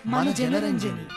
మన Janaranjani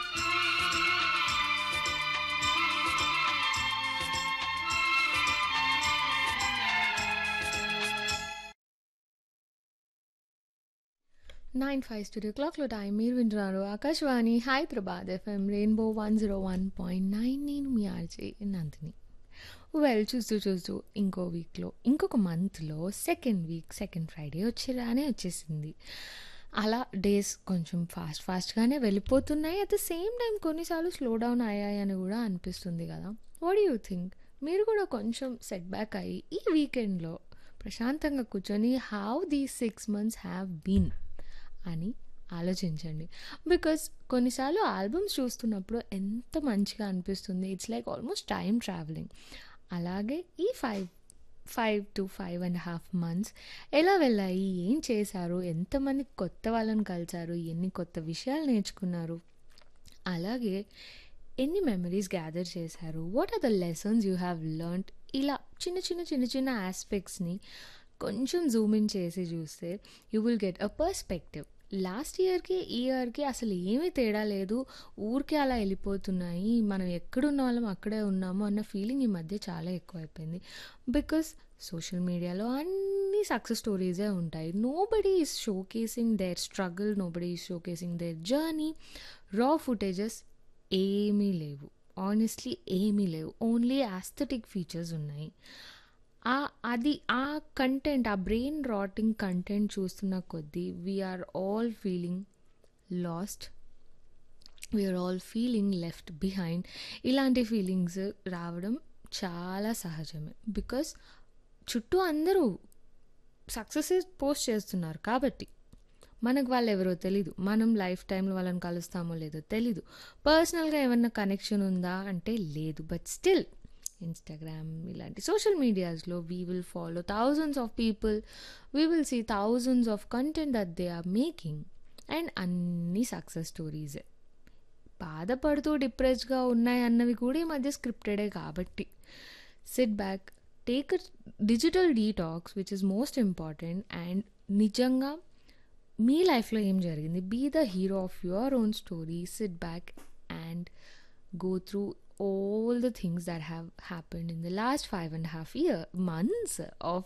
nine five studio క్లాక్లో time మీరు వింటున్నారు Akashvani Hyderabad FM rainbow one zero one point nine నేను మీ ఆర్జే నందిని వెల్ చూస్తూ చూస్తూ ఇంకో వీక్లో ఇంకొక మంత్లో సెకండ్ వీక్ సెకండ్ ఫ్రైడే వచ్చేలానే వచ్చేసింది అలా డేస్ కొంచెం ఫాస్ట్ ఫాస్ట్గానే వెళ్ళిపోతున్నాయి అట్ ద సేమ్ టైం కొన్నిసార్లు స్లో డౌన్ అయ్యాయి అని కూడా అనిపిస్తుంది కదా వాట్ యూ థింక్ మీరు కూడా కొంచెం సెట్ బ్యాక్ అయ్యి ఈ వీకెండ్లో ప్రశాంతంగా కూర్చొని how these six months have been అని ఆలోచించండి బికాస్ కొన్నిసార్లు ఆల్బమ్స్ చూస్తున్నప్పుడు ఎంత మంచిగా అనిపిస్తుంది it's like almost time travelling అలాగే ఈ five five to five and half months ఎలా వెళ్ళాయి ఏం చేశారు ఎంతమంది కొత్త వాళ్ళని కలిసారు ఎన్ని కొత్త విషయాలు నేర్చుకున్నారు అలాగే ఎన్ని మెమరీస్ గ్యాదర్ చేశారు what are the lessons you have learned ఇలా చిన్న చిన్న చిన్న చిన్న ఆస్పెక్ట్స్ని కొంచెం జూమ్ ఇన్ చేసి చూస్తే you will get a perspective last ఇయర్కి ఈ ఇయర్కి అసలు ఏమీ తేడా లేదు ఊరికే అలా వెళ్ళిపోతున్నాయి మనం ఎక్కడున్న వాళ్ళం అక్కడే ఉన్నాము అన్న ఫీలింగ్ ఈ మధ్య చాలా ఎక్కువైపోయింది బికాస్ సోషల్ మీడియాలో అన్ని సక్సెస్ స్టోరీసే ఉంటాయి nobody is showcasing their struggle nobody is showcasing their journey raw footages ఏమీ లేవు ఆనెస్ట్లీ ఏమీ లేవు ఓన్లీ ఆస్థెటిక్ ఫీచర్స్ ఉన్నాయి ఆ అది ఆ కంటెంట్ ఆ బ్రెయిన్ రాటింగ్ కంటెంట్ చూస్తున్న కొద్దీ we are all feeling lost we are all feeling left behind ఇలాంటి ఫీలింగ్స్ రావడం చాలా సహజమే బికాస్ చుట్టూ అందరూ సక్సెస్ పోస్ట్ చేస్తున్నారు కాబట్టి మనకు వాళ్ళు ఎవరో తెలీదు మనం లైఫ్ టైంలో వాళ్ళని కలుస్తామో లేదో తెలీదు పర్సనల్గా ఏమన్నా కనెక్షన్ ఉందా అంటే లేదు బట్ స్టిల్ ఇన్స్టాగ్రామ్ ఇలాంటి సోషల్ మీడియాస్లో we will follow thousands of people we will see thousands of content that they are making and అన్ని సక్సెస్ స్టోరీసే బాధపడుతూ డిప్రెస్డ్గా ఉన్నాయి అన్నవి కూడా ఈ మధ్య స్క్రిప్టెడే కాబట్టి sit back take a digital detox which is most important and నిజంగా మీ లైఫ్లో ఏం జరిగింది be the hero of your own story sit back and go through all the things that have happened in the last five and a half year months of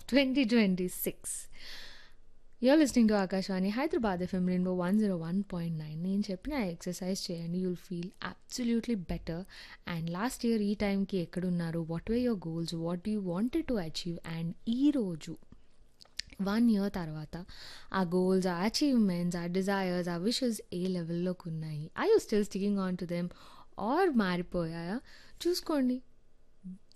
2026 you're listening to akashwani hyderabad fm rainbow 101.9 నేను చెప్పిన exercise చేయండి you'll feel absolutely better and last year ఈ టైంకి ఎక్కడున్నారు what were your goals what you wanted to achieve and ఈరోజు one year తర్వాత ఆ goals ఆ అచీవ్మెంట్స్ ఆ డిజైర్స్ ఆ విషెస్ ఏ లెవెల్లోకి ఉన్నాయి I you still sticking on to them or మారిపోయాయా చూసుకోండి